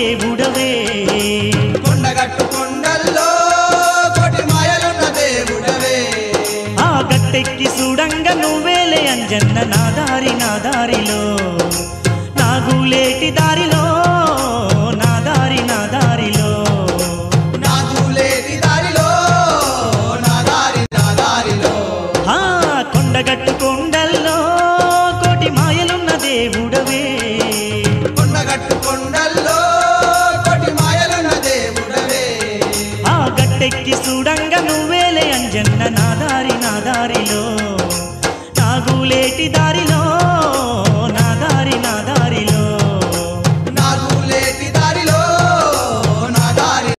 దేవుడవే కొండగట్టు కొండల్లో కోటి మాయలున్న దేవుడవే ఆ గట్టెక్కి చూడంగ నువ్వేలే అంజన్న నా దారి నా దారిలో నాగులేటి దారిలో నా దారి నా దారిలో నాకు లేని దారిలో నా దారి నా దారిలో ఆ కొండగట్టు కొండల్లో కోటి మాయలున్న దేవుడవే కొండగట్టు కొండల్లో కోటి మాయలున్న దేవుడవే ఆ గట్టెక్కి చూడంగ నువ్వేలే అంజన్న నా దారి నా దారిలో నాగులేటి దారిలో